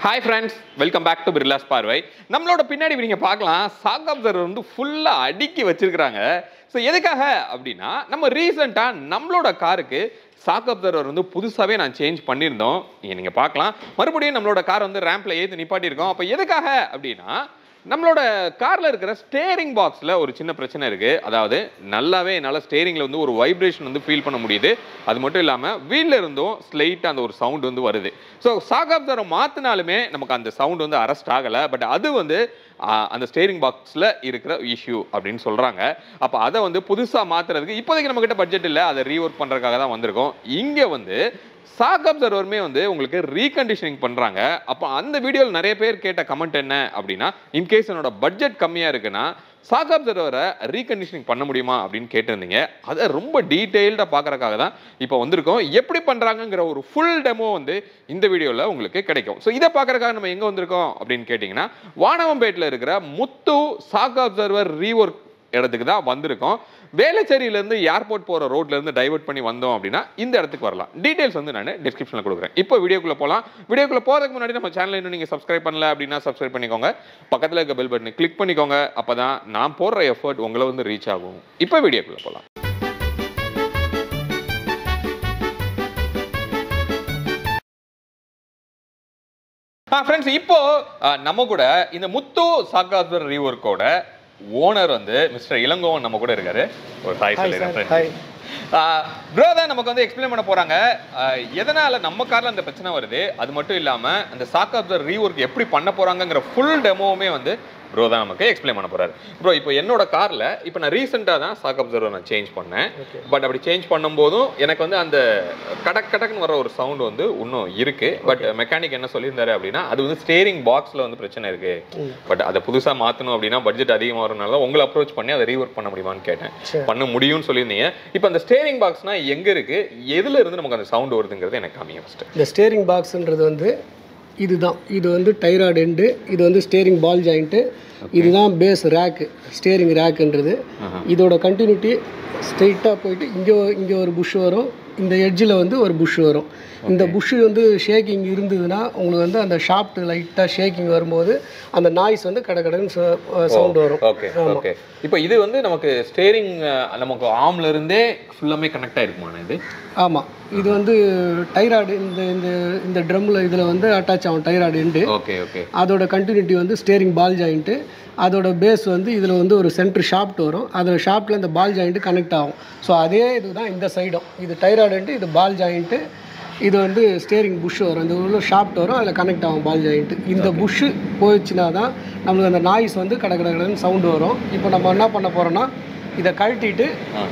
Hi friends welcome back to பிர்லாஸ் பார்வை நம்மளோட பின்னாடி நீங்க பார்க்கலாம் சாக் அப்சர்வர் வந்து ஃபுல்லாக அடுக்கி வச்சிருக்கிறாங்க ஸோ எதுக்காக அப்படின்னா நம்ம ரீசெண்டாக நம்மளோட காருக்கு சாக் அப்சர்வர் வந்து புதுசாகவே நான் சேஞ்ச் பண்ணியிருந்தோம் இங்க நீங்க பார்க்கலாம் மறுபடியும் நம்மளோட கார் வந்து ரேம்பில் ஏற்றி நிப்பாட்டியிருக்கோம் அப்போ எதுக்காக அப்படின்னா நம்மளோட கார்ல இருக்கிற ஸ்டேரிங் பாக்ஸ்ல ஒரு சின்ன பிரச்சனை இருக்கு அதாவது நல்லாவே என்னால் ஸ்டேரிங்ல வந்து ஒரு வைப்ரேஷன் வந்து ஃபீல் பண்ண முடியுது அது மட்டும் இல்லாம வீல்ல இருந்தும் ஸ்லைட்டா அந்த ஒரு சவுண்ட் வந்து வருது ஸோ சாகாப்தரை மாத்தினாலுமே நமக்கு அந்த சவுண்ட் வந்து அரெஸ்ட் ஆகல பட் அது வந்து ஆஹ், அந்த ஸ்டேரிங் பாக்ஸில் இருக்கிற இஷ்யூ அப்படின்னு சொல்கிறாங்க அப்போ அதை வந்து புதுசாக மாற்றுறதுக்கு இப்போதைக்கு நம்மக்கிட்ட பட்ஜெட் இல்லை அதை ரீஒர்க் பண்ணுறதுக்காக தான் வந்திருக்கோம் இங்கே வந்து சாக் அப்சர்வருமே வந்து உங்களுக்கு ரீகண்டிஷனிங் பண்ணுறாங்க அப்போ அந்த வீடியோவில் நிறைய பேர் கேட்ட கமெண்ட் என்ன அப்படின்னா இன்கேஸ் என்னோட பட்ஜெட் கம்மியாக இருக்குன்னா சாக் அப்சர்வரை ரீகண்டிஷனிங் பண்ண முடியுமா அப்படின்னு கேட்டிருந்தீங்க அதை ரொம்ப டீட்டெயில்டாக பார்க்கறதுக்காக தான் இப்போ வந்திருக்கோம் எப்படி பண்ணுறாங்கங்கிற ஒரு ஃபுல் டெமோ வந்து இந்த வீடியோவில் உங்களுக்கு கிடைக்கும் ஸோ இதை பார்க்கறதுக்காக நம்ம எங்கே வந்திருக்கோம் அப்படின்னு கேட்டிங்கன்னா வானவம்பேட்டில் இருக்கிற முத்து சாக் அப்சர்வர் ரீஒர்க் இடத்துக்கு தான் வந்திருக்கோம் வேளச்சேரியிலேருந்து ஏர்போர்ட் போகிற ரோட்லேருந்து டைவர்ட் பண்ணி வந்தோம் அப்படின்னா இந்த இடத்துக்கு வரலாம் டீடைல்ஸ் வந்து நான் டிஸ்கிரிப்ஷனில் கொடுக்குறேன் இப்போ வீடியோக்குள்ளே போகலாம் வீடியோக்குள்ளே போகிறதுக்கு முன்னாடி நம்ம சேனலை இன்னும் நீங்கள் சப்ஸ்கிரைப் பண்ணல அப்படின்னா சப்ஸ்கிரைப் பண்ணிக்கோங்க பக்கத்தில் இருக்க பெல் பட்டனை கிளிக் பண்ணிக்கோங்க அப்போ தான் நான் போடுற எஃபர்ட் உங்களை வந்து ரீச் ஆகும் இப்போ வீடியோக்குள்ளே போகலாம் ஆ ஃப்ரெண்ட்ஸ் இப்போ அஹ், நம்ம கூட இந்த முத்து சாக்காஸ்வர் ரீவொர்க்கோட ஓனர் வந்து மிஸ்டர் இளங்கோவன் நம்ம கூட இருக்காரு ஒரு ஹாய் சொல்லிடுறேன் ஹாய் ப்ரோ தான் நமக்கு வந்து எக்ஸ்பிளைன் பண்ண போறாங்க அஹ், எதனால நம்ம கார்ல அந்த பிரச்சனை வருது அது மட்டும் இல்லாம அந்த சாக் அப்சர் ரீஒர்க் எப்படி பண்ண போறாங்கங்கிற ஃபுல் டெமோவுமே வந்து ப்ரோ தான் நமக்கு எக்ஸ்பிளைன் பண்ண போறாரு ப்ரோ இப்போ என்னோட கார்ல இப்போ நான் ரீசெண்டாக தான் சாக் அப்சர்வர் நான் சேஞ்ச் பண்ணேன் Okay. பட் அப்படி சேஞ்ச் பண்ணும்போதும் எனக்கு வந்து அந்த கடக் கடக்குன்னு வர ஒரு சவுண்ட் வந்து இன்னும் இருக்கு பட் மெக்கானிக் என்ன சொல்லியிருந்தாரு அப்படின்னா அது வந்து ஸ்டேரிங் பாக்ஸ்ல வந்து பிரச்சனை இருக்கு பட் அதை புதுசா மாத்தணும் அப்படின்னா பட்ஜெட் அதிகமாக வரனால உங்களை அப்ரோச் பண்ணி அதை ரீஒர்க் பண்ண முடியுமான்னு கேட்டேன் சரி. பண்ண முடியும்னு சொல்லியிருந்தீங்க இப்போ அந்த ஸ்டேரிங் பாக்ஸ்னா எங்க இருக்கு எதுல இருந்து நமக்கு அந்த சவுண்ட் வருதுங்கிறது எனக்கு காமிங்க ஃபர்ஸ்ட் இந்த ஸ்டேரிங் பாக்ஸ்ன்றது வந்து இதுதான் இது வந்து டைராய்டு எண்டு இது வந்து ஸ்டேரிங் பால் ஜாயிண்ட்டு இதுதான் பேஸ் ரேக்கு ஸ்டேரிங் ரேக்குன்றது இதோட கண்டினியூட்டி ஸ்ட்ரெயிட்டாக போயிட்டு இங்கே இங்கே ஒரு புஷ் வரும் இந்த எட்ஜில் வந்து ஒரு புஷ் வரும் இந்த புஷ் வந்து ஷேக்கிங் இருந்ததுன்னா உங்களுக்கு வந்து அந்த ஷாஃப்ட் லைட்டாக ஷேக்கிங் வரும்போது அந்த நாய்ஸ் வந்து கட கடன்னு சவுண்ட் வரும் ஓகே ஓகே இப்போ இது வந்து நமக்கு ஸ்டேரிங் நமக்கு ஆம்ல இருந்தே ஃபுல்லாமே கனெக்ட் ஆயிருக்குமா இது ஆமாம் இது வந்து டைராய்டு இந்த இந்த இந்த ட்ரம்மில் இதில் வந்து அட்டாச் ஆகும் டைராய்டு எண்டு ஓகே ஓகே அதோட கண்டினியூட்டி வந்து ஸ்டேரிங் பால் ஜாயிண்ட்டு அதோட பேஸ் வந்து இதில் வந்து ஒரு சென்டர் ஷாஃப்ட் வரும் அதோட ஷாஃப்ட்டில் இந்த பால் ஜாயிண்ட்டு கனெக்ட் ஆகும் ஸோ அதே இதுதான் இந்த சைடும் இது டைராய்டுன்ட்டு இது பால் ஜாயிண்ட்டு இது வந்து ஸ்டேரிங் புஷ் வரும் இந்த உள்ள ஷாஃப்ட் வரும் அதில் கனெக்ட் ஆகும் பால் ஜாயிண்ட்டு இந்த புஷ்ஷு போயிடுச்சுனா தான் நம்மளுக்கு அந்த நாய்ஸ் வந்து கட கட கடன்னு சவுண்டு வரும் இப்போ நம்ம என்ன பண்ண போகிறோன்னா இதை கழட்டிட்டு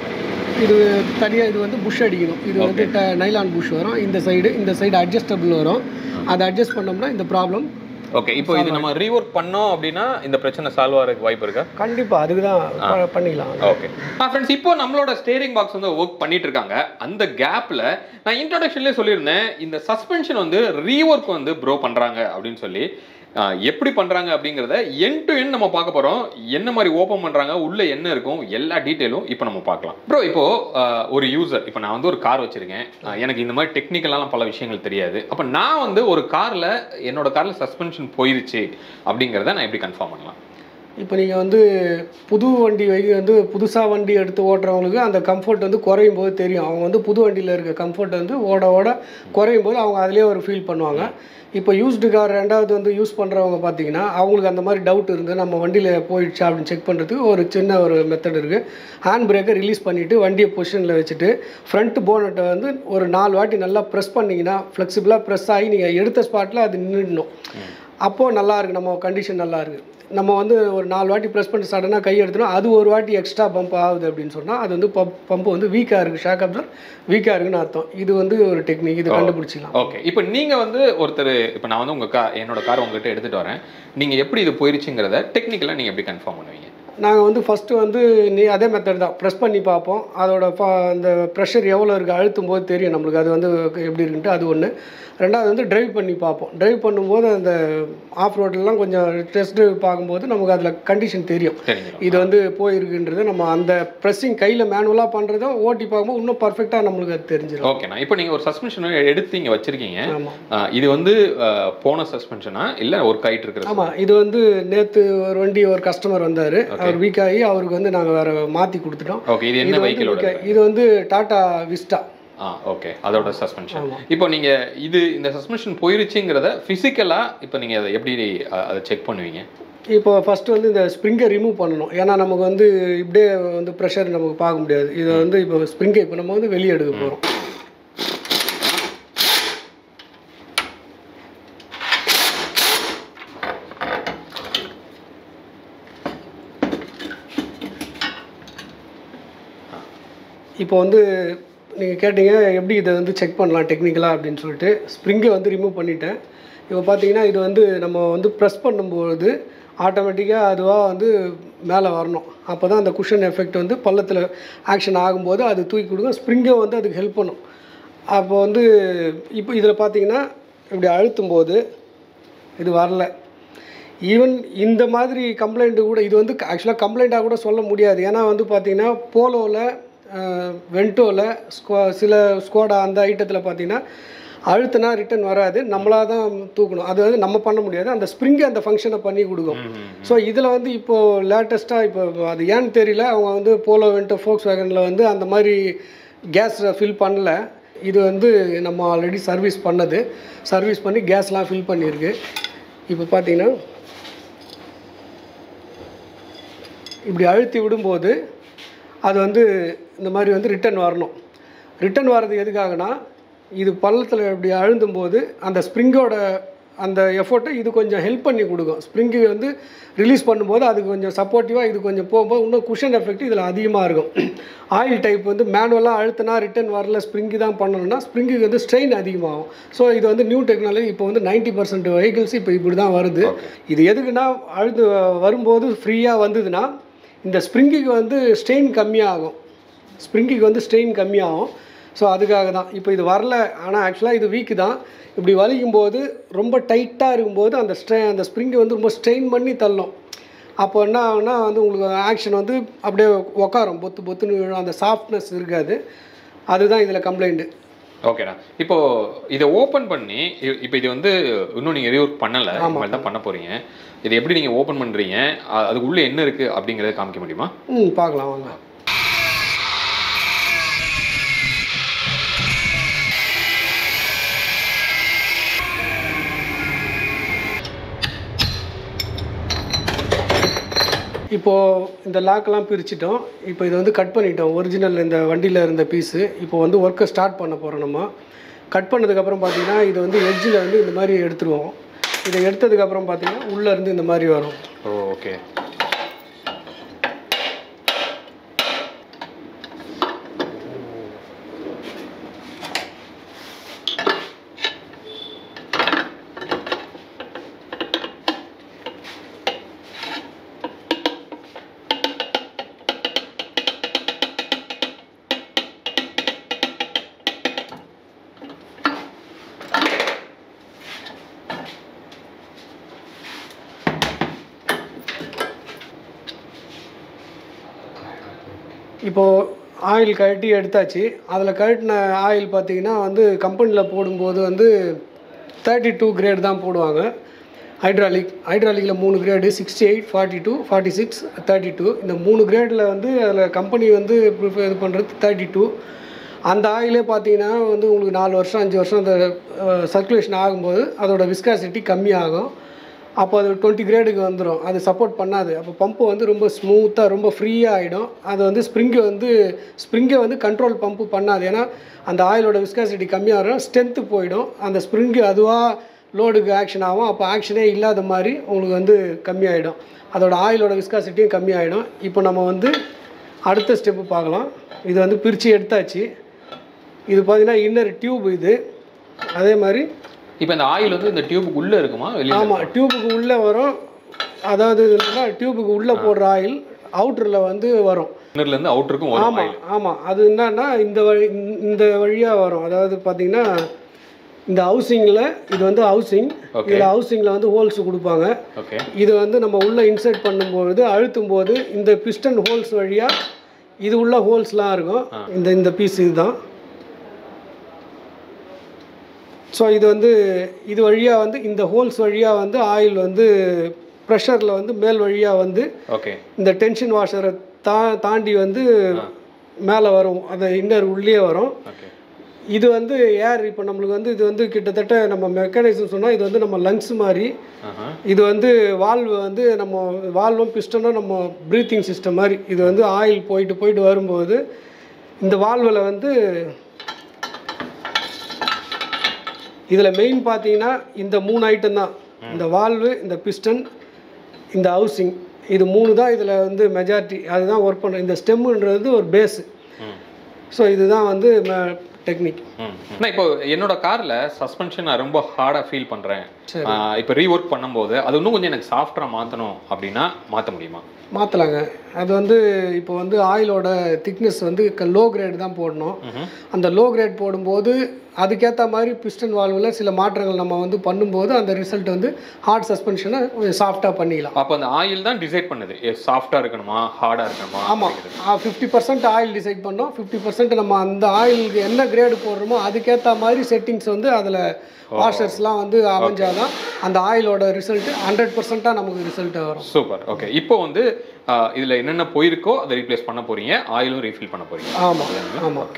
இது தனியாக இது வந்து புஷ் அடிக்கணும் இது வந்து நைலான் புஷ் வரும் இந்த சைடு இந்த சைடு அட்ஜஸ்டபிள் வரும் அதை அட்ஜஸ்ட் பண்ணோம்னா இந்த ப்ராப்ளம் ஓகே இப்போ இது நம்ம ரீஒர்க் பண்ணோம் அப்படின்னா இந்த பிரச்சனை சால்வ் ஆகிறதுக்கு வாய்ப்பு இருக்கா கண்டிப்பாக அதுக்கு தான் பண்ணிக்கலாம் ஓகே ஃப்ரெண்ட்ஸ் இப்போ நம்மளோட ஸ்டேரிங் பாக்ஸ் வந்து ஒர்க் பண்ணிட்டு இருக்காங்க அந்த கேப்ல நான் இன்ட்ரோடக்ஷன்லேயே சொல்லியிருந்தேன் இந்த சஸ்பென்ஷன் வந்து ரீஒர்க் வந்து ப்ரோ பண்றாங்க அப்படின்னு சொல்லி ஆஹ், எப்படி பண்றாங்க அப்படிங்கிறத என் டு என் நம்ம பார்க்க போறோம் என்ன மாதிரி ஓப்பன் பண்றாங்க உள்ள என்ன இருக்கும் எல்லா டீட்டெயிலும் இப்போ நம்ம பார்க்கலாம் ப்ரோ இப்போ ஆஹ், ஒரு யூசர் இப்போ நான் வந்து ஒரு கார் வச்சிருக்கேன் ஆஹ், எனக்கு இந்த மாதிரி டெக்னிக்கலான பல விஷயங்கள் தெரியாது அப்போ நான் வந்து ஒரு கார்ல என்னோட கார்ல சஸ்பென்ஷன் போயிருச்சு அப்படிங்கிறத நான் எப்படி கன்ஃபார்ம் பண்ணலாம் இப்போ நீங்கள் வந்து புது வண்டி வை வந்து புதுசாக வண்டி எடுத்து ஓட்டுறவங்களுக்கு அந்த கம்ஃபர்ட் வந்து குறையும் போது தெரியும் அவங்க வந்து புது வண்டியில் இருக்க கம்ஃபர்ட் வந்து ஓட ஓட குறையும் போது அவங்க அதிலே ஒரு ஃபீல் பண்ணுவாங்க இப்போ யூஸ்டு கார் ரெண்டாவது வந்து யூஸ் பண்ணுறவங்க பார்த்தீங்கன்னா அவங்களுக்கு அந்த மாதிரி டவுட் இருந்து நம்ம வண்டியில் போயிடுச்சா அப்படின்னு செக் பண்ணுறதுக்கு ஒரு சின்ன ஒரு மெத்தட் இருக்குது ஹேண்ட் பிரேக்கை ரிலீஸ் பண்ணிவிட்டு வண்டியை பொசிஷனில் வச்சுட்டு ஃப்ரண்ட் போனட்டை வந்து ஒரு நாலு வாட்டி நல்லா ப்ரெஸ் பண்ணிங்கன்னா ஃப்ளெக்சிபிளாக ப்ரெஸ் ஆகி நீங்கள் எடுத்த ஸ்பாட்டில் அது நின்றுடணும் அப்போது நல்லா இருக்கு நம்ம கண்டிஷன் நல்லா இருக்கு நம்ம வந்து ஒரு நாலு வாட்டி ப்ரெஸ் பண்ணி சடனாக கை எடுத்தோம் அது ஒரு வாட்டி எக்ஸ்ட்ரா பம்ப் ஆகுது அப்படின்னு சொன்னால் அது வந்து பம்ப் பம்பு வந்து வீக்காக இருக்குது ஷாக் அப்சர் வீக்காக இருக்குன்னு அர்த்தம் இது வந்து ஒரு டெக்னிக் இது கண்டுபிடிச்சிக்கலாம் ஓகே இப்போ நீங்க வந்து ஒருத்தர் இப்போ நான் வந்து உங்க கார் என்னோட கார் உங்ககிட்ட எடுத்துட்டு வரேன் நீங்க எப்படி இது போயிருச்சுங்கிறத டெக்னிக்கலா நீங்க எப்படி கன்ஃபார்ம் பண்ணுவீங்க நாங்கள் வந்து ஃபஸ்ட்டு வந்து நீ அதே மெத்தட் தான் ப்ரெஸ் பண்ணி பார்ப்போம் அதோட ப- அந்த ப்ரெஷர் எவ்வளோ இருக்குது அழுத்தும் போது தெரியும் நம்மளுக்கு அது வந்து எப்படி இருக்குன்ட்டு அது ஒன்று ரெண்டாவது வந்து டிரைவ் பண்ணி பார்ப்போம் டிரைவ் பண்ணும்போது அந்த ஆஃப் ரோட்லலாம் கொஞ்சம் டெஸ்ட் டிரைவ் பார்க்கும்போது நமக்கு அதில் கண்டிஷன் தெரியும் தெரிஞ்சிடும் இது வந்து போயிருக்குன்றது நம்ம அந்த ப்ரெஸ்ஸிங் கையில் மேனுவலாக பண்ணுறத ஓட்டி பார்க்கும்போது இன்னும் பர்ஃபெக்டாக நம்மளுக்கு அது தெரிஞ்சிடும் ஓகேண்ணா இப்போ நீங்கள் ஒரு சஸ்பென்ஷன் எடுத்து இங்கே வச்சிருக்கீங்க ஆமாம் ஆ, இது வந்து ஆ, போன சஸ்பென்ஷனா இல்லை ஒரு கைட் இருக்கிறது ஆமாம் இது வந்து நேற்று ஒரு வண்டி ஒரு கஸ்டமர் வந்தார் அவர் வீக் ஆகி அவருக்கு வந்து நாங்கள் வேறு மாற்றி கொடுத்துட்டோம் ஓகே இது இது என்ன வந்து வெஹிக்கிளோட weak ஆ- இது வந்து டாடா விஸ்டா ஆ ஓகே அதோட சஸ்பென்ஷன் இப்போ நீங்க இது இந்த சஸ்பென்ஷன் போயிருச்சுங்கிறத பிசிக்கலா இப்போ நீங்க அதை எப்படி அ, அதை செக் பண்ணுவீங்க இப்போ ஃபஸ்ட்டு வந்து இந்த ஸ்ப்ரிங்கை ரிமூவ் பண்ணணும் ஏன்னா நமக்கு வந்து இப்படியே வந்து ப்ரெஷர் நமக்கு பார்க்க முடியாது இதை வந்து இப்போ ஸ்ப்ரிங்கை இப்போ நம்ம வந்து வெளியே எடுக்க போகிறோம் இப்போ வந்து நீங்கள் கேட்டீங்க எப்படி இதை வந்து செக் பண்ணலாம் டெக்னிக்கலாக அப்படின்னு சொல்லிட்டு ஸ்ப்ரிங்கை வந்து ரிமூவ் பண்ணிட்டேன் இப்போ பார்த்தீங்கன்னா இது வந்து நம்ம வந்து ப்ரெஸ் பண்ணும்போது ஆட்டோமேட்டிக்காக அதுவாக வந்து மேலே வரணும் அப்போ தான் அந்த குஷன் எஃபெக்ட் வந்து பள்ளத்தில் ஆக்ஷன் ஆகும்போது அது தூக்கி கொடுக்கும் ஸ்ப்ரிங்கை வந்து அதுக்கு ஹெல்ப் பண்ணும் அப்போ வந்து இப்போ இதில் பார்த்தீங்கன்னா இப்படி அழுத்தும் போது இது வரல ஈவன் இந்த மாதிரி கம்ப்ளைண்ட்டு கூட இது வந்து ஆக்சுவலாக கம்ப்ளைண்ட்டாக கூட சொல்ல முடியாது ஏன்னா வந்து பார்த்தீங்கன்னா போலோவில் வென்டோவில் ஸ்கோ சில ஸ்கோடா அந்த ஐட்டத்தில் பார்த்தீங்கன்னா அழுத்தினா ரிட்டர்ன் வராது நம்மளாக தான் தூக்கணும் அது வந்து நம்ம பண்ண முடியாது அந்த ஸ்ப்ரிங்கை அந்த ஃபங்க்ஷனை பண்ணி கொடுக்கும் ஸோ இதில் வந்து இப்போது லேட்டஸ்ட்டாக இப்போ அது ஏன்னு தெரியல அவங்க வந்து போலோ வென்டோ ஃபோக்ஸ் வேகனில் வந்து அந்த மாதிரி கேஸ் ஃபில் பண்ணல இது வந்து நம்ம ஆல்ரெடி சர்வீஸ் பண்ணது சர்வீஸ் பண்ணி கேஸ்லாம் ஃபில் பண்ணியிருக்கு இப்போ பார்த்தீங்கன்னா இப்படி அழுத்தி விடும்போது அது வந்து இந்த மாதிரி வந்து ரிட்டர்ன் வரணும் ரிட்டர்ன் வர்றது எதுக்காகனா இது பள்ளத்தில் இப்படி அழுந்தும் போது அந்த ஸ்ப்ரிங்கோட அந்த எஃபோர்ட்டை இது கொஞ்சம் ஹெல்ப் பண்ணி கொடுக்கும் ஸ்ப்ரிங்கு வந்து ரிலீஸ் பண்ணும்போது அதுக்கு கொஞ்சம் சப்போர்ட்டிவாக இது கொஞ்சம் போகும்போது இன்னும் குஷன் எஃபெக்ட் இதில் அதிகமாக இருக்கும் ஆயில் டைப் வந்து மேனுவலாக அழுத்தினா ரிட்டர்ன் வரல ஸ்ப்ரிங்கு தான் பண்ணணும்னா ஸ்ப்ரிங்குக்கு வந்து ஸ்ட்ரெயின் அதிகமாகும் ஸோ இது வந்து நியூ டெக்னாலஜி இப்போ வந்து 90% பர்சன்ட் வெஹிக்கிள்ஸ் இப்போ இப்படி தான் வருது இது எதுக்குன்னா அழுது வரும்போது ஃப்ரீயாக வந்ததுன்னா இந்த ஸ்ப்ரிங்குக்கு வந்து ஸ்ட்ரெயின் கம்மியாகும் ஸ்ப்ரிங்குக்கு வந்து ஸ்ட்ரெயின் கம்மியாகும் ஸோ அதுக்காக தான் இப்போ இது வரல ஆனால் ஆக்சுவலாக இது வீக்கு தான் இப்படி வலிக்கும் போது ரொம்ப டைட்டாக இருக்கும்போது அந்த ஸ்ட்ரெ அந்த ஸ்ப்ரிங்கை வந்து ரொம்ப ஸ்ட்ரெயின் பண்ணி தள்ளும் அப்போ என்ன ஆகும்னா வந்து உங்களுக்கு ஆக்ஷன் வந்து அப்படியே உக்காரும் பொத்து பொத்துன்னு விழும் அந்த சாஃப்ட்னஸ் இருக்காது அதுதான் இதில் கம்ப்ளைண்ட்டு ஓகேண்ணா இப்போ இதை ஓப்பன் பண்ணி இ- இப்போ இது வந்து இன்னும் நீங்க ரீஒர்க் பண்ணல இனிமேல் தான் பண்ண போறீங்க இது எப்படி நீங்க ஓப்பன் பண்றீங்க அ- அதுக்கு உள்ள என்ன இருக்கு அப்படிங்கறத காமிக்க முடியுமா ம் பார்க்கலாம் வாங்க இப்போது இந்த லாக்கெல்லாம் பிரிச்சிட்டோம் இப்போ இதை வந்து கட் பண்ணிட்டோம் ஒரிஜினல் இந்த வண்டியில் இருந்த பீஸு இப்போ வந்து ஒர்க்கை ஸ்டார்ட் பண்ண போகிறோம் நம்ம கட் பண்ணதுக்கப்புறம் பார்த்தீங்கன்னா இது வந்து எட்ஜில் வந்து இந்த மாதிரி எடுத்துருவோம் இதை எடுத்ததுக்கப்புறம் பார்த்தீங்கன்னா உள்ளே இருந்து இந்த மாதிரி வரும் ஓ ஓகே இப்போது ஆயில் கழட்டி எடுத்தாச்சு அதில் கழட்டின ஆயில் பார்த்தீங்கன்னா வந்து கம்பெனியில் போடும்போது வந்து தேர்ட்டி டூ கிரேட் தான் போடுவாங்க ஹைட்ராலிக் ஹைட்ராலிக்கில் மூணு grade sixty eight forty two forty six thirty two இந்த மூணு கிரேடில் வந்து அதில் கம்பெனி வந்து ப்ரிஃபர் இது பண்ணுறது தேர்ட்டி டூ அந்த ஆயிலே பார்த்தீங்கன்னா வந்து உங்களுக்கு நாலு வருஷம் அஞ்சு வருஷம் அந்த சர்க்குலேஷன் ஆகும்போது அதோட விஸ்காசிட்டி கம்மியாகும் அப்போ அது டுவெண்ட்டி கிரேடுக்கு வந்துடும் அது சப்போர்ட் பண்ணாது அப்போ பம்பு வந்து ரொம்ப ஸ்மூத்தாக ரொம்ப ஃப்ரீயாக ஆகிடும் அது வந்து ஸ்ப்ரிங்கை வந்து ஸ்ப்ரிங்கை வந்து கண்ட்ரோல் பம்பு பண்ணாது ஏன்னா அந்த ஆயிலோட விஸ்காசிட்டி கம்மியாகும் ஸ்ட்ரென்த்து போயிடும் அந்த ஸ்ப்ரிங்கு அதுவாக லோடுக்கு ஆக்ஷன் ஆகும் அப்போ ஆக்ஷனே இல்லாத மாதிரி உங்களுக்கு வந்து கம்மியாயிடும் அதோட ஆயிலோட விஸ்காசிட்டியும் கம்மியாயிடும் இப்போ நம்ம வந்து அடுத்த ஸ்டெப்பு பார்க்கலாம் இது வந்து பிரித்து எடுத்தாச்சு இது பார்த்தீங்கன்னா இன்னர் டியூப் இது அதே மாதிரி இப்போ இந்த ஆயில் வந்து இந்த டியூபுக்கு உள்ள இருக்குமா வெளியில ஆமாம் டியூபுக்கு உள்ளே வரும் அதாவது என்னன்னா டியூபுக்கு உள்ளே போடுற ஆயில் அவுட்டரில் வந்து வரும் இன்னர்ல இருந்து அவுட்டருக்கும் வரும் ஆமாம் ஆமாம் அது என்னன்னா இந்த வழி இந்த வழியாக வரும் அதாவது பார்த்தீங்கன்னா இந்த ஹவுசிங்கில் இது வந்து ஹவுசிங் Okay. இதில் ஹவுசிங்கில் வந்து ஹோல்ஸ் கொடுப்பாங்க ஓகே இது வந்து நம்ம உள்ளே இன்சர்ட் பண்ணும்பொழுது அழுத்தும் போது இந்த பிஸ்டன் ஹோல்ஸ் வழியாக இது உள்ள ஹோல்ஸ்லாம் இருக்கும் இந்த இந்த பீஸ் இதுதான் ஸோ இது வந்து இது வழியாக வந்து இந்த ஹோல்ஸ் வழியாக வந்து ஆயில் வந்து ப்ரெஷரில் வந்து மேல் வழியாக வந்து ஓகே இந்த டென்ஷன் வாஷரை தா தாண்டி வந்து மேலே வரும் அந்த இன்னர் உள்ளே வரும் ஓகே இது வந்து ஏர் இப்போ நம்மளுக்கு வந்து இது வந்து கிட்டத்தட்ட நம்ம மெக்கானிசம் சொன்னால் இது வந்து நம்ம லங்ஸ் மாதிரி ஆஹா இது வந்து வால்வு வந்து நம்ம வால்வும் பிஸ்டனும் நம்ம ப்ரீத்திங் சிஸ்டம் மாதிரி இது வந்து ஆயில் போயிட்டு போயிட்டு வரும்போது இந்த வால்வில் வந்து இதில் மெயின் பார்த்தீங்கன்னா இந்த மூணு ஐட்டம் தான் இந்த வால்வு இந்த பிஸ்டன் இந்த ஹவுசிங் இது மூணு தான் இதில் வந்து மெஜாரிட்டி அதுதான் ஒர்க் பண்ணுற இந்த ஸ்டெம்முன்றது ஒரு பேஸு ம் ஸோ இதுதான் வந்து டெக்னிக் ம். நான் இப்போ என்னோட கார்ல சஸ்பென்ஷன் நான் ரொம்ப ஹார்டா ஃபீல் பண்றேன் சரி. ஆஹ் இப்போ ரீஒர்க் பண்ணும்போது அது இன்னும் கொஞ்சம் எனக்கு சாஃப்டா மாத்தணும் அப்படின்னா மாத்த முடியுமா மாற்றலாங்க அது வந்து இப்போ வந்து ஆயிலோட திக்னஸ் வந்து லோ கிரேட் தான் போடணும் அந்த லோ கிரேட் போடும்போது அதுக்கேற்ற மாதிரி பிஸ்டன் வால்வில் சில மாற்றங்கள் நம்ம வந்து பண்ணும்போது அந்த ரிசல்ட் வந்து ஹார்ட் சஸ்பென்ஷனை கொஞ்சம் சாஃப்டாக பண்ணிக்கலாம் அப்போ அந்த ஆயில் தான் டிசைட் பண்ணுது சாஃப்டா இருக்கணுமா ஹார்டா இருக்கணுமா ஆமாம் ஃபிஃப்டி பர்சன்ட் ஆயில் டிசைட் பண்ணோம் ஃபிஃப்டி பர்சன்ட் நம்ம அந்த ஆயிலுக்கு என்ன கிரேடு போடுறோமோ அதுக்கேற்ற மாதிரி செட்டிங்ஸ் வந்து அதில் வாஷர்ஸ்லாம் வந்து அமைஞ்சாதான் அந்த ஆயிலோட ரிசல்ட் ஹண்ட்ரட் பர்சன்ட்டாக நமக்கு ரிசல்ட்டாக வரும் சூப்பர் ஓகே இப்போ வந்து ஆஹ் இதுல என்னென்ன போயிருக்கோ அதை ரீப்ளேஸ் பண்ண போறீங்க ஆயிலும் ரீஃபில் பண்ண போறீங்க ஆமாம் ஆமாம்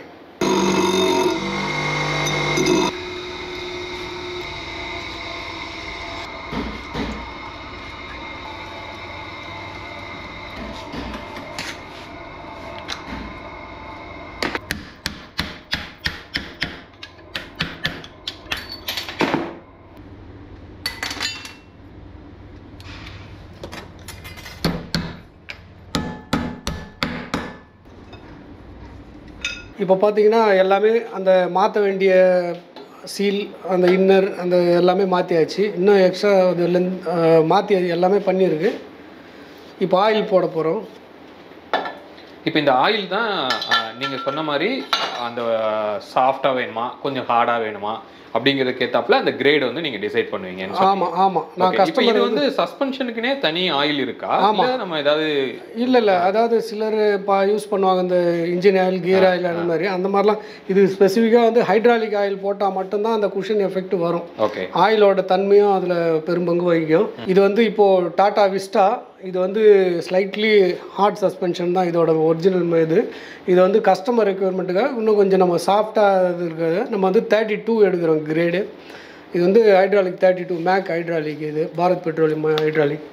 இப்போ பார்த்தீங்கன்னா எல்லாமே அந்த மாற்ற வேண்டிய சீல் அந்த இன்னர் அந்த எல்லாமே மாற்றியாச்சு இன்னும் எக்ஸ்ட்ரா அது லென்த் மாற்றி எல்லாமே பண்ணியிருக்கு இப்போ ஆயில் போட போகிறோம் இப்போ இந்த ஆயில் தான் ஆஹ், நீங்க சொன்ன மாதிரி அந்த சாஃப்டா வேணுமா கொஞ்சம் ஹார்டா வேணுமா அப்படிங்கிறதுக்கு ஏத்தாப்புல அந்த கிரேட் வந்து நீங்க டிசைட் பண்ணுவீங்கன்னு சொன்னீங்க. ஆமாம் ஆமாம் நான் Okay, இப்போ கஸ்டமர் இது வந்து சஸ்பென்ஷனுக்குனே தனி ஆயில் இருக்கா இல்ல நம்ம ஏதாவது இல்லை இல்லை அதாவது சிலர் பா யூஸ் பண்ணுவாங்க இந்த இன்ஜின் ஆயில் கியர் ஆயில் அந்த மாதிரி அந்த மாதிரிலாம் இது ஸ்பெசிஃபிக்காக வந்து ஹைட்ராலிக் ஆயில் போட்டால் மட்டும்தான் அந்த குஷன் எஃபெக்ட் வரும் ஓகே ஆயிலோட தன்மையும் அதில் பெரும்பங்கு வகிக்கும் இது வந்து இப்போது டாடா விஸ்டா இது வந்து ஸ்லைட்லி ஹார்ட் சஸ்பென்ஷன் தான் இதோட ஒரிஜினல் இது இது வந்து கஸ்டமர் ரெக்குயர்மெண்ட்டுக்காக இன்னும் கொஞ்சம் நம்ம சாஃப்டாக இது இருக்கிறது நம்ம வந்து தேர்ட்டி டூ எடுக்கிறோம் கிரேடு இது வந்து hydraulic thirty two make hydraulic இது பாரத் பெட்ரோலியம் ஹைட்ராலிக்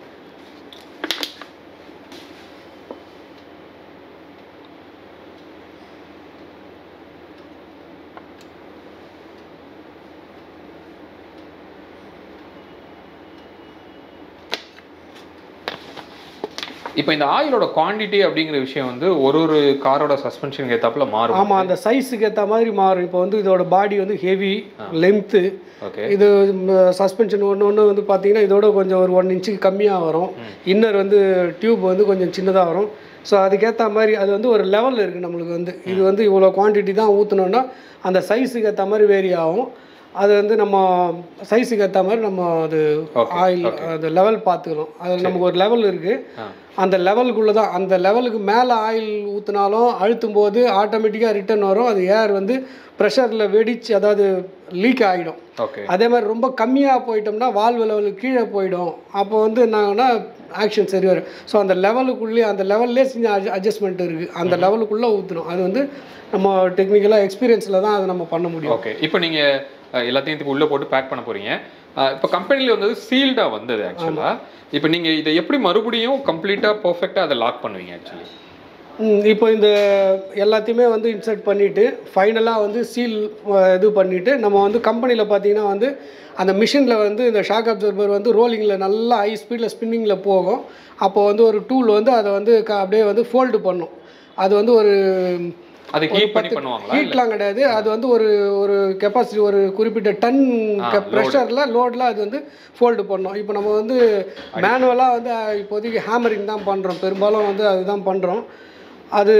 இப்போ இந்த ஆயிலோட குவாண்டிட்டி அப்படிங்கிற விஷயம் வந்து ஒரு ஒரு காரோட சஸ்பென்ஷனுக்கு ஏத்தாப்புல மாறும் ஆமாம் அந்த சைஸுக்கு ஏற்ற மாதிரி மாறும் இப்போ வந்து இதோட பாடி வந்து ஹெவி லென்த்து ஓகே இது சஸ்பென்ஷன் ஒன்று ஒன்று வந்து பார்த்தீங்கன்னா இதோட கொஞ்சம் ஒரு ஒன் இன்ச்சுக்கு கம்மியாக வரும் இன்னர் வந்து டியூப் வந்து கொஞ்சம் சின்னதாக வரும் ஸோ அதுக்கேற்ற மாதிரி அது வந்து ஒரு லெவல் இருக்குது நம்மளுக்கு வந்து இது வந்து இவ்வளோ குவான்டிட்டி தான் ஊற்றணுன்னா அந்த சைஸுக்கு ஏற்ற மாதிரி வேரி ஆகும் அது வந்து நம்ம சைஸுக்கு ஏற்ற மாதிரி நம்ம அது ஆயில் அது லெவல் பார்த்துக்கணும் அது நமக்கு ஒரு லெவல் இருக்குது அந்த லெவலுக்குள்ளே தான் அந்த லெவலுக்கு மேலே ஆயில் ஊற்றினாலும் அழுத்தும் போது ஆட்டோமேட்டிக்காக ரிட்டர்ன் வரும் அது ஏர் வந்து ப்ரெஷரில் வெடிச்சு அதாவது லீக் ஆகிடும் ஓகே அதே மாதிரி ரொம்ப கம்மியாக போயிட்டோம்னா வால்வு லெவலுக்கு கீழே போயிடும் அப்போ வந்து என்னாங்கன்னா ஆக்ஷன் சரி வரும் ஸோ அந்த லெவலுக்குள்ளேயே அந்த லெவல்லே செஞ்ச அட்ஜஸ்ட்மெண்ட் இருக்குது அந்த லெவலுக்குள்ளே ஊற்றணும் அது வந்து நம்ம டெக்னிக்கலாக எக்ஸ்பீரியன்ஸில் தான் அதை நம்ம பண்ண முடியும் ஓகே இப்போ நீங்க அஹ், எல்லாத்தையும் இதுக்கு உள்ள போட்டு பேக் பண்ண போறீங்க அஹ், இப்போ கம்பெனில வந்தது சீல்டா வந்தது ஆக்சுவலா இப்போ நீங்க இதை எப்படி மறுபடியும் கம்ப்ளீட்டா பெர்ஃபெக்ட்டா அதை லாக் பண்ணுவீங்க ஆக்சுவலி ம், இப்போ இந்த எல்லாத்தையுமே வந்து இன்சர்ட் பண்ணிவிட்டு ஃபைனலாக வந்து சீல் இது பண்ணிவிட்டு நம்ம வந்து கம்பெனியில் பார்த்தீங்கன்னா வந்து அந்த மிஷினில் வந்து இந்த ஷாக் அப்சர்வர் வந்து ரோலிங்கில் நல்லா ஹை ஸ்பீடில் ஸ்பின்னிங்கில் போகும் அப்போ வந்து ஒரு டூல் வந்து அதை வந்து க- அப்படியே வந்து ஃபோல்டு பண்ணும் அது வந்து ஒரு அதை ஹீட் பண்ணி பண்ணுவாங்களா இல்ல ஹீட்லாம் கிடையாது அது வந்து ஒரு ஒரு கெப்பாசிட்டி ஒரு குறிப்பிட்ட டன் ப்ரெஷரில் லோடில் அது வந்து ஃபோல்டு பண்ணோம் இப்போ நம்ம வந்து மேனுவலாக வந்து அஹ், இப்போதைக்கு ஹேமரிங் தான் பண்ணுறோம் பெரும்பாலும் வந்து அதுதான் பண்ணுறோம் அது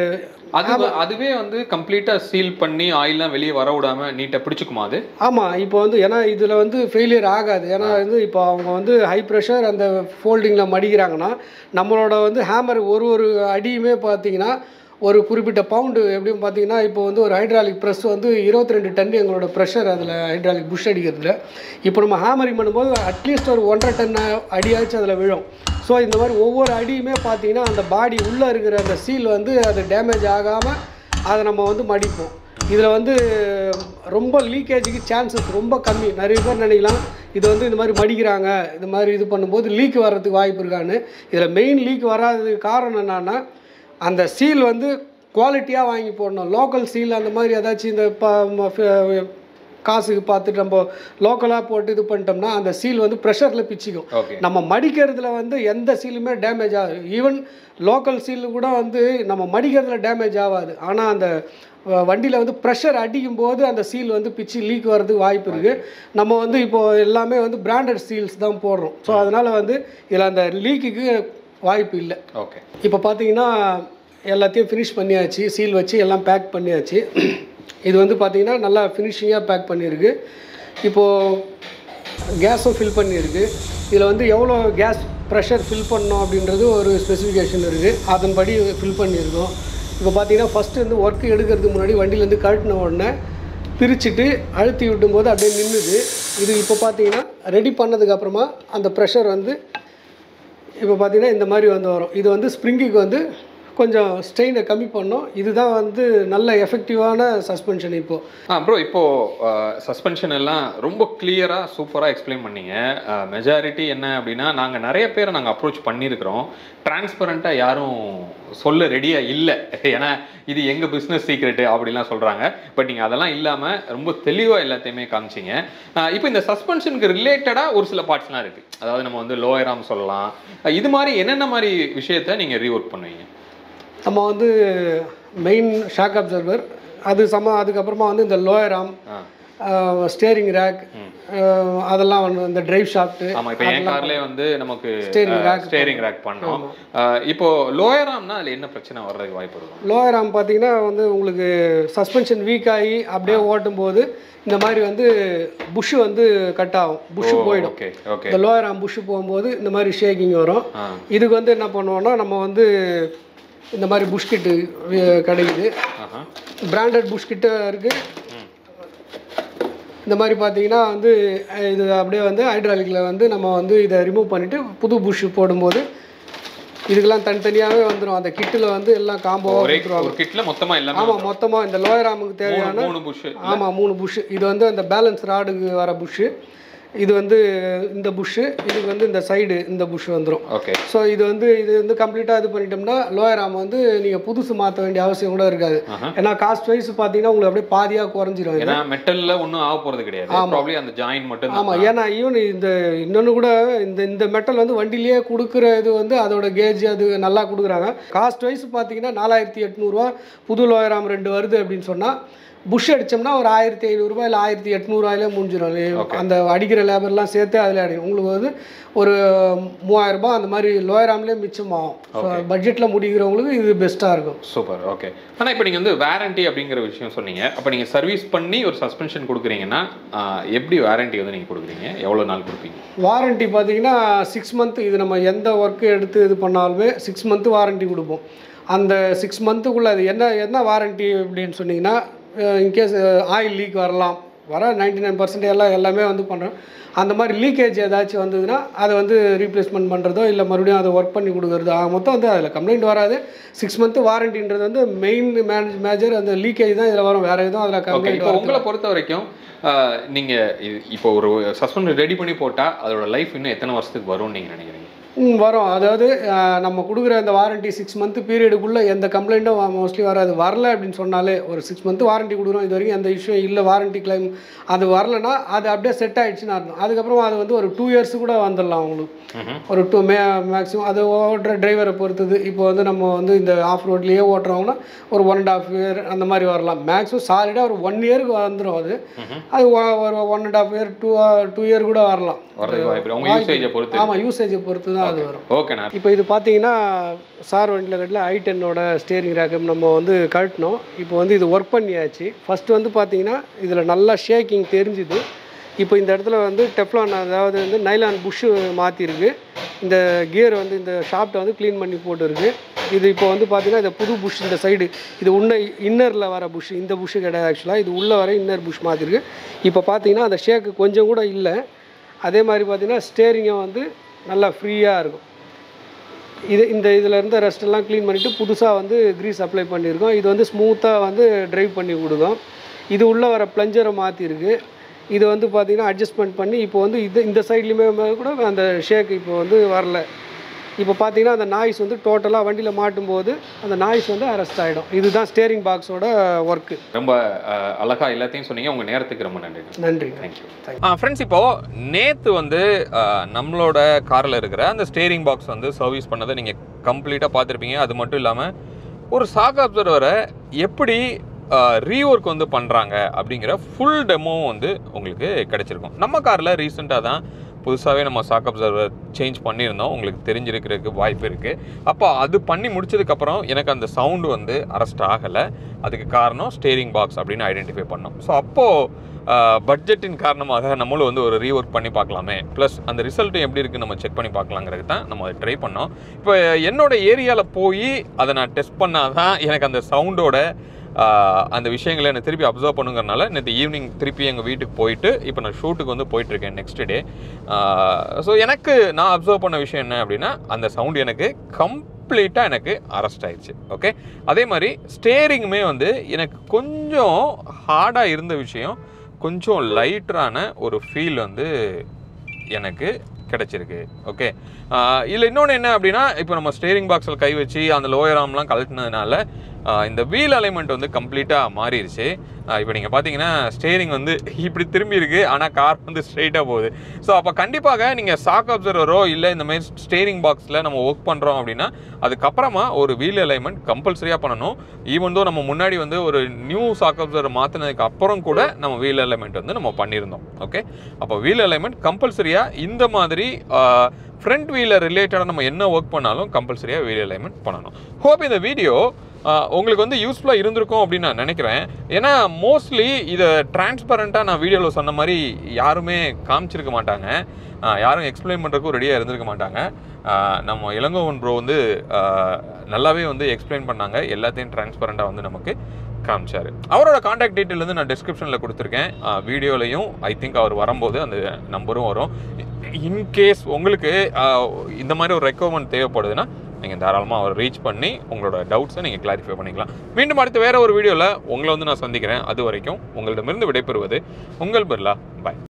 அது அதுவே வந்து கம்ப்ளீட்டா சீல் பண்ணி ஆயில்லாம் வெளியே வர விடாம நீட்டா பிடிச்சுக்குமா அது ஆமாம் இப்போ வந்து ஏன்னா இதில் வந்து ஃபெயிலியர் ஆகாது ஏன்னா வந்து இப்போ அவங்க வந்து ஹை ப்ரெஷர் அந்த ஃபோல்டிங்கில் மடிக்கிறாங்கன்னா நம்மளோட வந்து ஹேமர் ஒரு ஒரு அடியுமே பார்த்தீங்கன்னா ஒரு குறிப்பிட்ட பவுண்டு எப்படியும் பார்த்தீங்கன்னா இப்போ வந்து ஒரு ஹைட்ராலிக் ப்ரெஸ் வந்து இருபத்தி ரெண்டு டன் எங்களோட ப்ரெஷர் அதில் ஹைட்ராலிக் புஷ் அடிக்கிறதுல இப்போ நம்ம ஹேமரிங் பண்ணும்போது அட்லீஸ்ட் ஒரு ஒன்றரை டன் அடியாச்சும் அதில் விழும் ஸோ இந்த மாதிரி ஒவ்வொரு அடியுமே பார்த்தீங்கன்னா அந்த பாடி உள்ளே இருக்கிற அந்த சீல் வந்து அது டேமேஜ் ஆகாமல் அதை நம்ம வந்து மடிப்போம் இதில் வந்து ரொம்ப லீக்கேஜுக்கு சான்சஸ் ரொம்ப கம்மி நிறைய பேர் நினைக்கலாம் இது வந்து இந்த மாதிரி மடிக்கிறாங்க இது மாதிரி இது பண்ணும்போது லீக் வர்றதுக்கு வாய்ப்பு இருக்கான்னு இதில் மெயின் லீக் வராததுக்கு காரணம் என்னன்னா அந்த சீல் வந்து குவாலிட்டியாக வாங்கி போடணும் லோக்கல் சீல் அந்த மாதிரி ஏதாச்சும் இந்த ப ம- ஃப- காசுக்கு பார்த்துட்டு நம்ம லோக்கலாக போட்டு இது பண்ணிட்டோம்னா அந்த சீல் வந்து ப்ரெஷரில் பிச்சிக்கும் ஓகே நம்ம மடிக்கிறதுல வந்து எந்த சீலுமே டேமேஜ் ஆகாது ஈவன் லோக்கல் சீல் கூட வந்து நம்ம மடிக்கிறதுல டேமேஜ் ஆகாது ஆனால் அந்த வண்டியில் வந்து ப்ரெஷர் அடிக்கும் போது அந்த சீல் வந்து பிச்சு லீக் வர்றதுக்கு வாய்ப்பு இருக்குது நம்ம வந்து இப்போ எல்லாமே வந்து பிராண்டட் சீல்ஸ் தான் போடுறோம் ஸோ அதனால் வந்து இதில் அந்த லீக்குக்கு வாய்ப்பு இல்லை ஓகே இப்போ பார்த்தீங்கன்னா எல்லாத்தையும் ஃபினிஷ் பண்ணியாச்சு சீல் வச்சு எல்லாம் பேக் பண்ணியாச்சு இது வந்து பார்த்தீங்கன்னா நல்லா ஃபினிஷிங்காக பேக் பண்ணியிருக்கு இப்போது கேஸும் ஃபில் பண்ணியிருக்கு இதில் வந்து எவ்வளோ கேஸ் ப்ரெஷர் ஃபில் பண்ணோம் அப்படின்றது ஒரு ஸ்பெசிஃபிகேஷன் இருக்குது அதன்படி ஃபில் பண்ணியிருக்கோம் இப்போ பார்த்தீங்கன்னா ஃபஸ்ட்டு வந்து ஒர்க் எடுக்கிறதுக்கு முன்னாடி வண்டியிலேருந்து கழட்டின உடனே பிரிச்சுட்டு அழுத்தி விட்டும் போது அப்படியே நின்றுது இது இப்போ பார்த்தீங்கன்னா ரெடி பண்ணதுக்கப்புறமா அந்த ப்ரெஷர் வந்து இப்போ பார்த்தீங்கன்னா இந்த மாதிரி வந்து வரும் இது வந்து ஸ்ப்ரிங்குக்கு வந்து கொஞ்சம் ஸ்ட்ரெயினை கம்மி பண்ணோம் இதுதான் வந்து நல்ல எஃபெக்டிவான சஸ்பென்ஷன் இப்போது ஆ ப்ரோ இப்போ சஸ்பென்ஷன் எல்லாம் ரொம்ப கிளியரா சூப்பரா எக்ஸ்பிளைன் பண்ணீங்க மெஜாரிட்டி என்ன அப்படின்னா நாங்க நிறைய பேரை நாங்க அப்ரோச் பண்ணியிருக்கிறோம் டிரான்ஸ்பரண்டா யாரும் சொல்ல ரெடியா இல்லை ஏன்னா இது எங்க பிசினஸ் சீக்ரெட் அப்படிலாம் சொல்றாங்க பட் நீங்க அதெல்லாம் இல்லாம ரொம்ப தெளிவா எல்லாத்தையுமே காமிச்சீங்க ஆ, இப்போ இந்த சஸ்பென்ஷனுக்கு ரிலேட்டடா ஒரு சில பார்ட்ஸ்லாம் இருக்கு அதாவது நம்ம வந்து லோயர் ஆர்ம் சொல்லலாம் அஹ் இது மாதிரி என்னென்ன மாதிரி விஷயத்த நீங்க ரீஒர்க் பண்ணுவீங்க நம்ம வந்து மெயின் ஷாக் அப்சர்வர் அது சம அதுக்கப்புறமா வந்து இந்த லோயர் ஆம் ஆ ஸ்டேரிங் ரேக் அதெல்லாம் வந்து இந்த டிரைவ் ஷாஃப்ட்டு ஆமா இப்போ என் கார்லயே வந்து நமக்கு Steering rack ஸ்டேரிங் ரேக் பண்ணோம் அஹ் இப்போ லோயர் ஆர்ம்னா அதுல என்ன பிரச்சனை வர்றதுக்கு வாய்ப்பு இருக்கும் லோயர் ஆம் பார்த்தீங்கன்னா வந்து உங்களுக்கு சஸ்பென்ஷன் வீக் ஆகி அப்படியே ஓட்டும் போது இந்த மாதிரி வந்து புஷ் வந்து கட் ஆகும் புஷ் போயிடும் ஓகே ஓகே இந்த லோயர் ஆம் புஷ் போகும்போது இந்த மாதிரி ஷேக்கிங் வரும் ஆ இதுக்கு வந்து என்ன பண்ணுவோம்னா நம்ம வந்து இந்த மாதிரி புஷ்கிட்டு கிடைக்குது ஆஹா பிராண்டட் புஷ்கிட்டு இருக்குது இந்த மாதிரி பார்த்தீங்கன்னா வந்து அஹ், இது அப்படியே வந்து ஹைட்ராலிக்கில் வந்து நம்ம வந்து இதை ரிமூவ் பண்ணிவிட்டு புது புஷ் போடும்போது இதுக்கெல்லாம் தனித்தனியாகவே வந்துடும் அந்த கிட்டில் வந்து எல்லாம் காம்போவாக ஒரே ஒரு கிட்ல மொத்தமா எல்லாமே ஆமாம் மொத்தமாக இந்த லோயர் ஆமுக்கு தேவையான மூணு- மூணு புஷ் ஆமாம் மூணு புஷ் இது வந்து அந்த பேலன்ஸ் ராடுக்கு வர புஷ்ஷு இது வந்து இந்த புஷ்ஷு இதுக்கு வந்து இந்த சைடு இந்த புஷ் வந்துடும் ஓகே ஸோ இது வந்து இது வந்து கம்ப்ளீட்டாக இது பண்ணிட்டோம்னா லோயர் ஆம் வந்து நீங்கள் புதுசு மாற்ற வேண்டிய அவசியம் கூட இருக்காது ஆஹா. ஏன்னா காஸ்ட் வைஸ் பார்த்தீங்கன்னா உங்களுக்கு அப்படியே பாதியாக குறைஞ்சிரும் இது. ஏன்னா மெட்டல்ல ஒண்ணும் ஆக போறது கிடையாது ப்ராப்ளி அந்த ஜாயின் மட்டும் ஆமாம் ஏன்னா ஈவன் இந்த இன்னொன்று கூட இந்த இந்த மெட்டல் வந்து வண்டிலேயே கொடுக்குற இது வந்து அதோட கேஜ் அது நல்லா கொடுக்குறாங்க காஸ்ட் வைஸ் பார்த்தீங்கன்னா நாலாயிரத்தி எட்நூறுரூவா புது லோயராம் ரெண்டு வருது அப்படின்னு சொன்னால் புஷ் அடிச்சோம்னா ஒரு ஆயிரத்தி ஐநூறுரூபா இல்லை ஆயிரத்தி எட்நூறுவாயிலே முடிஞ்சிடும் அந்த அடிக்கிற லேபர்லாம் சேர்த்து அதில் அடி உங்களுக்கு வந்து ஒரு மூவாயிரம் ரூபாய் அந்த மாதிரி லோயராம்லேயே மிச்சமாகும் பட்ஜெட்டில் முடிக்கிறவங்களுக்கு இது பெஸ்ட்டாக இருக்கும் சூப்பர் ஓகே ஆனா இப்போ நீங்க வந்து வாரண்டி அப்படிங்கிற விஷயம் சொன்னீங்க அப்ப நீங்க சர்வீஸ் பண்ணி ஒரு சஸ்பென்ஷன் கொடுக்குறீங்கன்னா ஆஹ், எப்படி வாரண்டி வந்து நீங்க கொடுக்குறீங்க எவ்வளவு நாள் கொடுப்பீங்க வாரண்டி பார்த்தீங்கன்னா சிக்ஸ் மந்த் இது நம்ம எந்த ஒர்க்கு எடுத்து இது பண்ணாலுமே சிக்ஸ் மந்த்து வாரண்டி கொடுப்போம் அந்த சிக்ஸ் மந்த்துக்குள்ளே அது என்ன என்ன வாரண்டி அப்படின்னு சொன்னீங்கன்னா இன்கேஸ் ஆயில் லீக் வரலாம் வர நைன்டி நைன் பர்சன்ட் எல்லாம் எல்லாமே வந்து பண்ணுறோம் அந்த மாதிரி லீக்கேஜ் ஏதாச்சும் வந்ததுன்னா அதை வந்து ரீப்ளேஸ்மெண்ட் பண்ணுறதோ இல்லை மறுபடியும் அதை ஒர்க் பண்ணி கொடுக்குறதோ ஆக மொத்தம் வந்து அதில் கம்ப்ளைண்ட் வராது சிக்ஸ் மந்த் வாரண்டின்றது வந்து மெயின் மேனேஜ் மேஜர் அந்த லீக்கேஜ் தான் இதில் வரும் வேறு எதுவும் அதில் ஓகே கம்ப்ளைண்ட் இப்போ உங்களை பொறுத்த வரைக்கும் ஆஹ், நீங்க இது- இப்போ ஒரு சஸ்பென்ஷன் ரெடி பண்ணி போட்டா அதோட லைஃப் இன்னும் எத்தனை வருஷத்துக்கு வரும்னு நீங்க நினைக்கிறீங்க ம், வரும் அதாவது அஹ், நம்ம கொடுக்குற அந்த வாரண்டி சிக்ஸ் மந்த் பீரியடுக்குள்ளே எந்த கம்ப்ளைண்ட்டும் மோஸ்ட்லி வராது வரல அப்படின்னு சொன்னாலே ஒரு சிக்ஸ் மந்த் வாரண்டி கொடுக்குறோம் இது வரைக்கும் எந்த இஷ்யூ இல்லை வாரண்டி கிளைம் அது வரலனா அது அப்படியே செட் ஆயிடுச்சுன்னு அர்த்தம் அதுக்கப்புறம் அது வந்து ஒரு டூ இயர்ஸ் கூட வந்துடலாம் உங்களுக்கு ஒரு டூ மே மேக்ஸிமம் அது ஓட்டுற டிரைவரை பொறுத்தது இப்போ வந்து நம்ம வந்து இந்த ஆஃப் ரோட்லேயே ஓட்டுறவங்கன்னா ஒரு ஒன் அண்ட் ஆஃப் இயர் அந்த மாதிரி வரலாம் மேக்ஸிமம் சாலிடாக ஒரு ஒன் இயருக்கு வந்துடும் அது அது ஒ- ஒரு one and half year two two year கூட வரலாம் வர்றதுக்கு வாய்ப்பு இருக்கு. உங்க யூசேஜை பொறுத்து ஆமாம் யூசேஜை பொறுத்து தான் அது வரும் ஓகேண்ணா இப்போ இது பார்த்தீங்கன்னா சார் வண்டியில் கட்டில் ஐ டென்னோட ஸ்டேரிங் ரேக்கம் நம்ம வந்து கழட்டினோம் இப்போ வந்து இது ஒர்க் பண்ணியாச்சு ஃபஸ்ட்டு வந்து பார்த்தீங்கன்னா இதில் நல்லா ஷேக்கிங் தெரிஞ்சுது இப்போ இந்த இடத்துல வந்து டெஃப்லான் அதாவது வந்து நைலான் புஷ்ஷு மாற்றிருக்கு இந்த கியர் வந்து இந்த ஷாப்ட்டை வந்து க்ளீன் பண்ணி போட்டுருக்கு இது இப்போ வந்து பார்த்தீங்கன்னா இந்த புது புஷ் இந்த சைடு இது உன்ன இன்னரில் வர புஷ் இந்த புஷ்ஷு கிடையாது ஆக்சுவலாக இது உள்ளே வர இன்னர் புஷ் மாற்றிருக்கு இப்போ பார்த்தீங்கன்னா அந்த ஷேக்கு கொஞ்சம் கூட இல்லை அதே மாதிரி பார்த்தீங்கன்னா ஸ்டேரிங்கும் வந்து நல்லா ஃப்ரீயாக இருக்கும் இது இந்த இதில் இருந்த rust எல்லாம் க்ளீன் பண்ணிவிட்டு புதுசாக வந்து க்ரீஸ் அப்ளை பண்ணியிருக்கோம் இது வந்து ஸ்மூத்தாக வந்து ட்ரைவ் பண்ணி கொடுக்கும் இது உள்ளே வர ப்ளஞ்சரை மாற்றிருக்கு இது வந்து பார்த்திங்கன்னா அட்ஜஸ்ட்மெண்ட் பண்ணி இப்போ வந்து இது இந்த சைட்லேயுமே கூட அந்த ஷேக் இப்போ வந்து வரல இப்போ பார்த்தீங்கன்னா அந்த நாய்ஸ் வந்து டோட்டலாக வண்டியில் மாட்டும்போது அந்த நாய்ஸ் வந்து அரெஸ்ட் ஆகிடும் இதுதான் ஸ்டேரிங் பாக்ஸோட ஒர்க்கு ரொம்ப அஹ், அழகா எல்லாத்தையும் சொன்னீங்க உங்க நேரத்துக்கு ரொம்ப நன்றி நன்றி தேங்க்யூ ஃப்ரெண்ட்ஸ் இப்போ நேத்து வந்து அஹ், நம்மளோட கார்ல இருக்கிற அந்த ஸ்டேரிங் பாக்ஸ் வந்து சர்வீஸ் பண்ணதை நீங்க கம்ப்ளீட்டா பார்த்துருப்பீங்க அது மட்டும் இல்லாம ஒரு சாக் அப்சர்வரை எப்படி ரீஒர்க் வந்து பண்ணுறாங்க அப்படிங்கிற ஃபுல் டெமோவும் வந்து உங்களுக்கு கிடைச்சிருக்கும் நம்ம காரில் ரீசெண்டாக தான் புதுசாகவே நம்ம சாக் அப்சர்வர் சேஞ்ச் பண்ணியிருந்தோம் உங்களுக்கு தெரிஞ்சிருக்கிறதுக்கு வாய்ப்பு இருக்குது அப்போ அது பண்ணி முடிச்சதுக்கப்புறம் எனக்கு அந்த சவுண்டு வந்து அரெஸ்ட் ஆகலை அதுக்கு காரணம் ஸ்டேரிங் பாக்ஸ் அப்படின்னு ஐடென்டிஃபை பண்ணோம் ஸோ அப்போது பட்ஜெட்டின் காரணமாக நம்மளும் வந்து ஒரு ரீஒர்க் பண்ணி பார்க்கலாமே ப்ளஸ் அந்த ரிசல்ட்டும் எப்படி இருக்குன்னு நம்ம செக் பண்ணி பார்க்கலாங்கிறது தான் நம்ம அதை ட்ரை பண்ணோம் இப்போ என்னோட ஏரியாவில் போய் அதை நான் டெஸ்ட் பண்ணாதான் எனக்கு அந்த சவுண்டோட அந்த விஷயங்களை என்ன திருப்பி அப்சர்வ் பண்ணுங்கிறனால நேற்று ஈவினிங் திருப்பி எங்கள் வீட்டுக்கு போயிட்டு இப்போ நான் ஷூட்டுக்கு வந்து போயிட்டுருக்கேன் நெக்ஸ்ட் டே ஸோ எனக்கு நான் அப்சர்வ் பண்ண விஷயம் என்ன அப்படின்னா அந்த சவுண்ட் எனக்கு கம்ப்ளீட்டாக எனக்கு அரெஸ்ட் ஆயிடுச்சு ஓகே அதே மாதிரி ஸ்டேரிங்குமே வந்து எனக்கு கொஞ்சம் ஹார்டாக இருந்த விஷயம் கொஞ்சம் லைட்டரான ஒரு ஃபீல் வந்து எனக்கு கிடைச்சிருக்கு ஓகே இதில் இன்னொன்று என்ன அப்படின்னா இப்போ நம்ம ஸ்டேரிங் பாக்ஸில் கை வச்சு அந்த லோயர் ஆர்ம்லாம் கழட்டினதுனால ஆஹ் இந்த வீல் அலைன்மெண்ட் வந்து கம்ப்ளீட்டாக மாறிடுச்சு இப்போ நீங்கள் பார்த்தீங்கன்னா ஸ்டேரிங் வந்து இப்படி திரும்பி இருக்கு ஆனால் கார் வந்து ஸ்ட்ரெயிட்டாக போகுது ஸோ அப்போ கண்டிப்பாக நீங்கள் சாக் அப்சர்வரோ இல்லை இந்த மாதிரி ஸ்டேரிங் பாக்ஸில் நம்ம ஒர்க் பண்ணுறோம் அப்படின்னா அதுக்கப்புறமா ஒரு வீல் அலைன்மெண்ட் கம்பல்சரியாக பண்ணணும் ஈவன் தோ நம்ம முன்னாடி வந்து ஒரு நியூ சாக் அப்சர்வர் மாற்றினதுக்கு அப்புறம் கூட நம்ம வீல் அலைன்மெண்ட் வந்து நம்ம பண்ணியிருந்தோம் ஓகே அப்போ வீல் அலைன்மெண்ட் கம்பல்சரியாக இந்த மாதிரி ஃப்ரண்ட் வீலர் ரிலேட்டடாக நம்ம என்ன ஒர்க் பண்ணாலும் கம்பல்சரியாக வீல் அலைன்மெண்ட் பண்ணணும் ஹோப் இந்த வீடியோ உங்களுக்கு வந்து யூஸ்ஃபுல்லாக இருந்திருக்கும் அப்படின்னு நான் நினைக்கிறேன் ஏன்னா மோஸ்ட்லி இதை டிரான்ஸ்பரண்ட்டாக நான் வீடியோவில் சொன்ன மாதிரி யாருமே காமிச்சிருக்க மாட்டாங்க ஆஹ் யாரும் எக்ஸ்பிளைன் பண்ணுறதுக்கும் ரெடியாக இருந்திருக்க மாட்டாங்க ஆஹ் நம்ம இளங்கோவன் ப்ரோ வந்து ஆஹ் நல்லாவே வந்து எக்ஸ்பிளைன் பண்ணாங்க எல்லாத்தையும் டிரான்ஸ்பரண்ட்டாக வந்து நமக்கு காமிச்சாரு அவரோட காண்டாக்ட் டீட்டெயில் வந்து நான் டிஸ்கிரிப்ஷனில் கொடுத்துருக்கேன் வீடியோலையும் ஐ திங்க் அவர் வரும்போது அந்த நம்பரும் வரும் இன்கேஸ் உங்களுக்கு ஆஹ் இந்த மாதிரி ஒரு ரெக்குவர்மெண்ட் தேவைப்படுதுன்னா நீங்கள் தாராளமாக அவர் ரீச் பண்ணி உங்களோட டவுட்ஸை நீங்கள் கிளாரிஃபை பண்ணிக்கலாம் மீண்டும் அடுத்து வேற ஒரு வீடியோவில் உங்களை வந்து நான் சந்திக்கிறேன் அது வரைக்கும் உங்களிடமிருந்து விடைபெறுவது உங்கள் பிர்லா பாய்